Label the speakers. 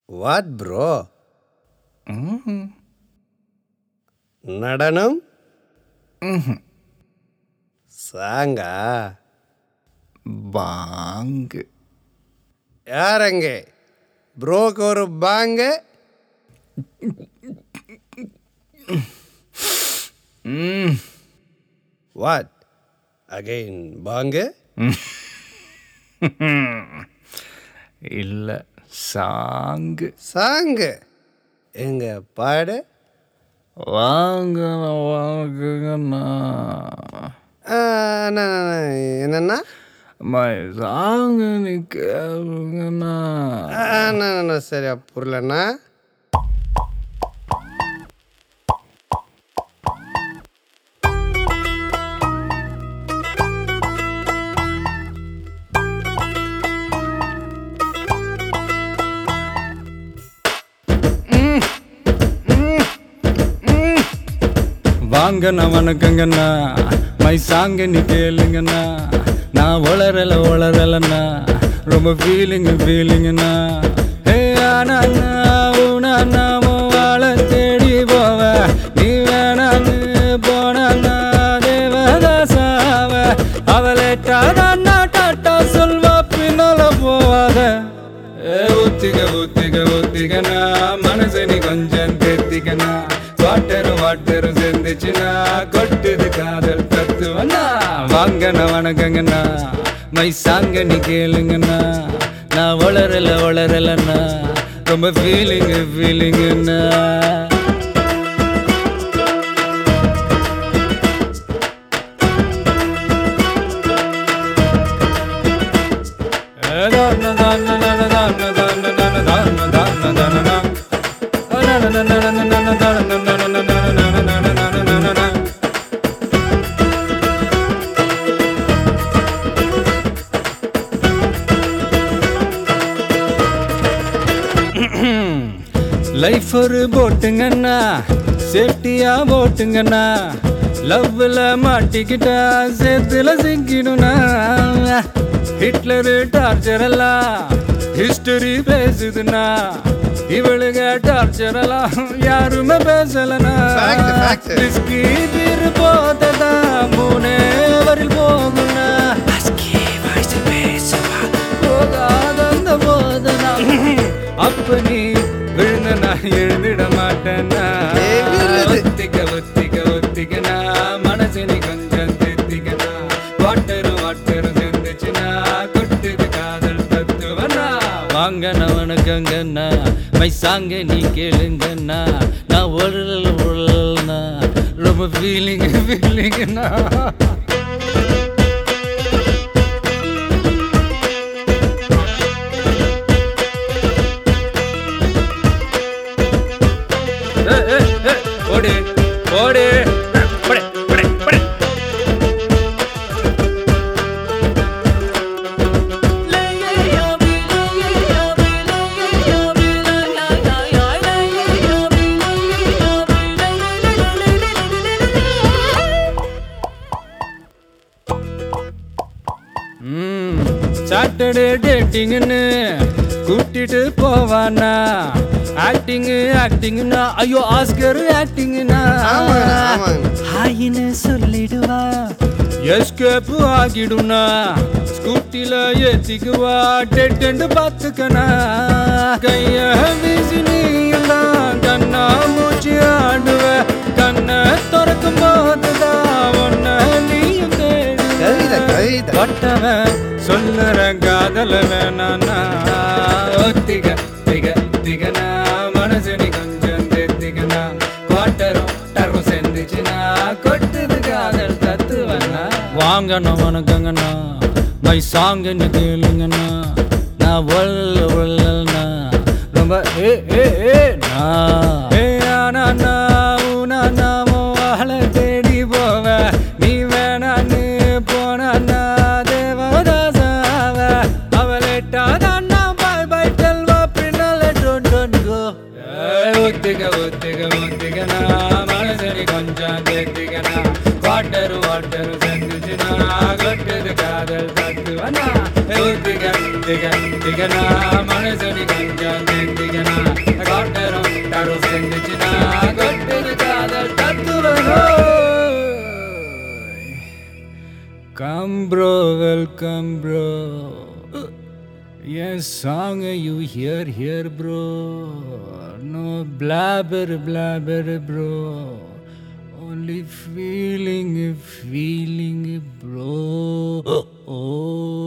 Speaker 1: What bro நடனம் சாங்கா
Speaker 2: பாங்கு
Speaker 1: யாரங்க ப்ரோக்கு ஒரு பாங்கு வாட் அகைன் பாங்கு
Speaker 2: இல்லை சாங்கு
Speaker 1: சாங்கு எங்க பாடு
Speaker 2: வாங்க வாங்குங்கண்ணா
Speaker 1: ஆ, அண்ணா, அண்ணா, என்னண்ணா
Speaker 2: மை சாங்கு நீ கேளுங்கண்ணா
Speaker 1: ஆ, அண்ணா, அண்ணா, சரியா புரியலண்ணா
Speaker 2: வாங்கண்ணா வணக்கங்கண்ணா மை சாங்க நீ கேளுங்கண்ணா நான் வளரல வளரலண்ணா ரொம்ப ஃபீலிங்கு ஃபீலிங்கண்ணா ஹே ஆனா உனா நாம வாழ தேடி போவ நீ வேணான்னு போனா தேவதாசாவ அவளேட்டாதான் டாட்டா சொல்வா பின்னால போவாத ஏ ஒத்திக ஒத்திக ஒத்திகனா மனசை நீ கொஞ்சம் தேத்திக்கனா வாட்டரு வாட்டரு சேர்ந்துச்சுனா கொட்டுது காதல் தத்துவனா வாங்கண்ணா வணக்கங்கண்ணா மை சாங்க நீ கேளுங்கண்ணா நான் வளரல வளரலண்ணா ரொம்ப ஃபீலிங்கு ஃபீலிங்குண்ணா லைஃப் ஒரு போட்டுங்கண்ணா சேஃப்டியா போட்டுங்கண்ணா லவ்ல மாட்டிக்கிட்டா சேத்துல சிக்கிடும்னா ஹிட்லரு டார்ச்சர் எல்லாம் ஹிஸ்டரி பேசுதுன்னா இவளுங்க டார்ச்சர் எல்லாம் யாருமே பேசலனா
Speaker 1: Fact, fact.
Speaker 2: ரிஸ்கி தீர் போததா மூணே வரில் போகும்னா போகாத அந்த போதனா அப்ப நீ விழுந்த நான் எழுந்திட மாட்டேன்னா
Speaker 1: எகிறுது.
Speaker 2: ஒத்திக்க ஒத்திக்க ஒத்திக்கனா மனசு நீ கொஞ்சம் திருத்திக்கனா வாட்டரு வாட்டரு சேர்ந்துச்சுன்னா கொட்டுது காதல் தத்துவனா வாங்கண்ணா வணக்கங்கண்ணா மை சாங்க நீ கேளுங்கண்ணா நான் உழல் உழல்னா ரொம்ப ஃபீலிங் ஃபீலிங்னா ஏய், ஏய், ஏய், ஓடு ஓடு படே படே படே சாட்டர்டே டேட்டிங்னு கூட்டிட்டு போவானா ஆக்டிங் ஆக்டிங்னா ஐயோ ஆஸ்கர் ஆக்டிங்னா
Speaker 1: ஆமாங்க, ஆமாங்க.
Speaker 2: ஹாயின்னு சொல்லிடுவா எஸ்கேப் ஆகிடுனா ஸ்கூட்டில ஏத்திக்குவா டெட்டு பார்த்துக்கனா கைய வீசி நீ எல்லாம் கண்ணா மூச்சு ஆடுவ கண்ணை திறக்கும் போதுதான் ஒன்ன நீயும்
Speaker 1: கவிதை,
Speaker 2: தேடுவ
Speaker 1: கவிதை.
Speaker 2: பட்டவன் சொல்லுற காதல வேணானா ஒத்திக திக திகனா மனசு நீ கொஞ்சம் தேத்திக்கனா குவாட்டரும் டரும் சேர்ந்துச்சுனா கொட்டுது காதல் தத்துவனா வாங்கண்ணா வணக்கங்கண்ணா மை சாங்குன்னு கேளுங்கண்ணா நான் ஒல்ல ஒல்லண்ணா ரொம்ப ஏ ஏ ஏ நா ஏ ஆனா நான் உனா நாமோ வாழ தேடி போவ நீ வேணான்னு போனா தேவதாசாவ அவளேட்டாதான் பாய் பாய் டெல்வா பின்னால டோன் டோன் கோ ஒத்திக ஒத்திக ஒத்திகனா மனசரி கொஞ்சம் தேத்திகனா வாட்டரு வாட்டரு செஞ்சுச்சுனா கொட்டுது காதல் தத்துவனா ஒத்திக திக திகனா மனசரி கொஞ்சம் தேத்திகனா
Speaker 3: கம் ப்ரோ வெல்கம் ப்ரோ என் song you hear hear bro no blabber blabber bro only feeling feeling bro oh